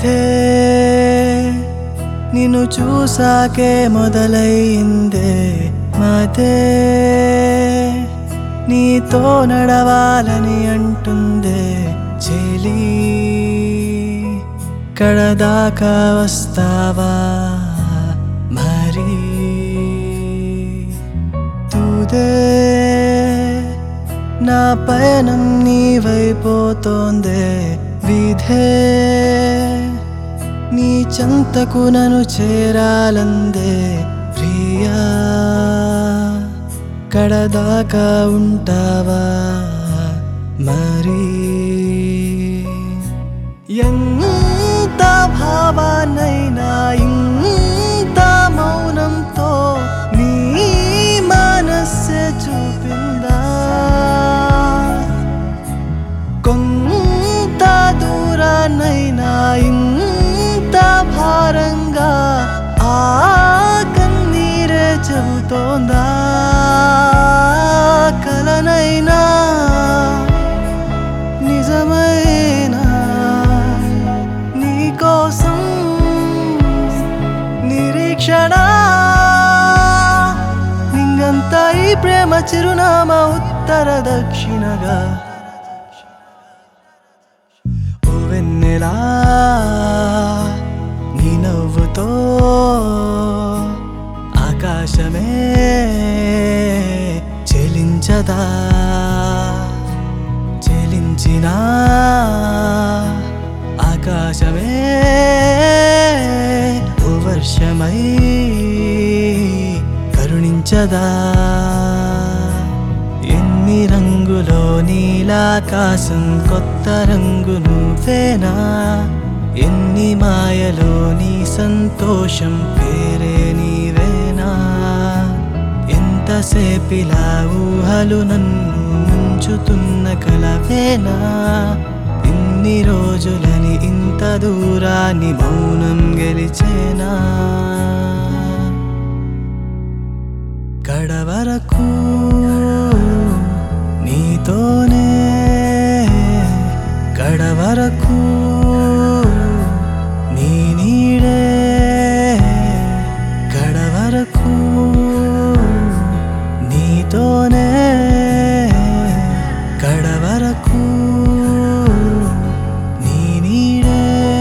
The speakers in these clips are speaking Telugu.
కథే నిన్ను చూసాకే మొదలైందే మతే నీతో నడవాలని అంటుందే చెలి కడదాకా వస్తావా మరి తుదే నా పయనం నీవైపోతోందే విధే నీ చెంతకు నన్ను చేరాలందే ప్రియా కడదాకా ఉంటావా మరి ఎంత భావానైనా ఇంత మౌనంతో నీ మనస్సే చూపిందా కొంత దూరానైనా ఇంత భారంగా ఆ కన్నీరే చెబుతోందా కలనైనా నిజమైనా నీకోసం నిరీక్షణ నింగంతా ఈ ప్రేమ చిరునామా ఉత్తర దక్షిణగా ఓ వెన్నెలా నీ నవ్వుతో ఆకాశమే చెలించదా చెలించిన ఆకాశమే ఓ వర్షమై కరుణించదా ఎన్ని రంగులో నీలాకాశం కొత్త రంగు నువ్వేనా ఎన్ని మాయలో నీ సంతోషం పేరే నీవేనా ఎంతసేపిలా ఊహలు నన్ను ముంచుతున్న కలవేనా ఇన్ని రోజులని ఇంత దూరాన్ని మౌనం గెలిచేనా కడవరకు నీతోనే కడవరకు నీ నీడే కడవరకు నీతోనే కడవరకు నీ నీడే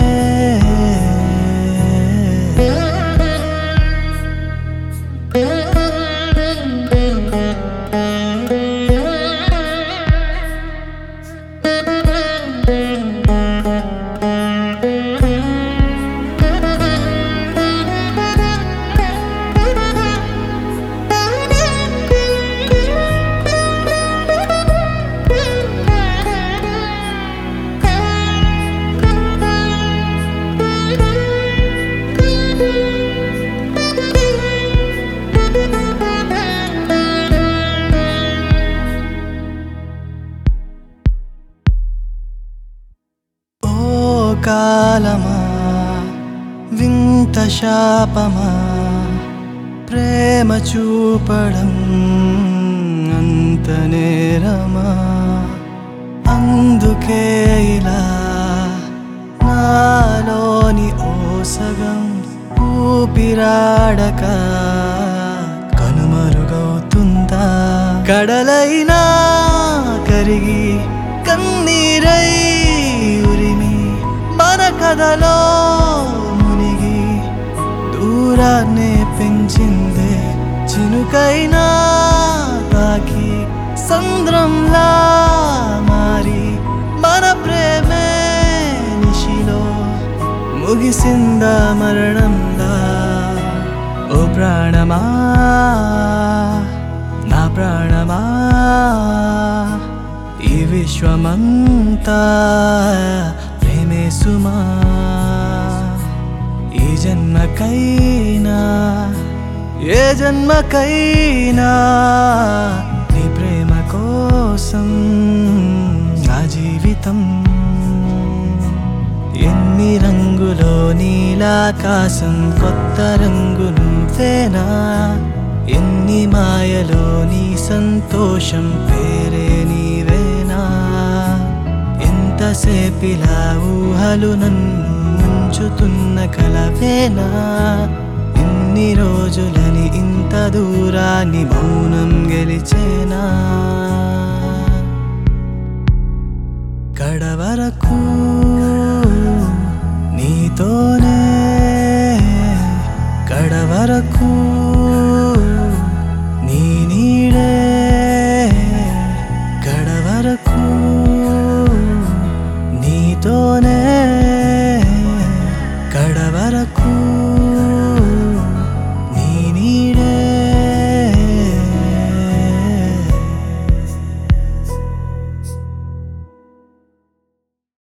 ఓ కాలమా వింత శాపమా ప్రేమ చూపడం అంత నేరమా అందుకే ఇలా నాలోని ఓ సగం ఊపిరాడక కనుమరుగవుతుందా కడలైనా కరిగి కన్నీరై ఉరిమి మన కథలో మునిగి దూరాన్నే పెంచిందే చినుకైనా తాకి సంద్రంలా మారి మన ప్రేమే నిశిలో ముగిసిందా మరణంలా ఓ ప్రాణమా నా ప్రాణమా ఈ విశ్వమంతా ప్రేమే సుమా ఈ జన్మకైనా ఏ జన్మకైనా నీ ప్రేమ కోసం నా జీవితం ఎన్ని రంగులో నీలాకాశం కొత్త రంగు నువ్వేనా ఎన్ని మాయలో నీ సంతోషం పేరే నీవేనా ఎంతసేపిలా ఊహలు నన్ను దోచుతున్న కలవేనా ఇన్ని రోజులని ఇంత దూరాన్ని మౌనం గెలిచేనా కడవరకు నీతోనే కడవరకు నీ నీడే కడవరకు నీతోనే కడవరకు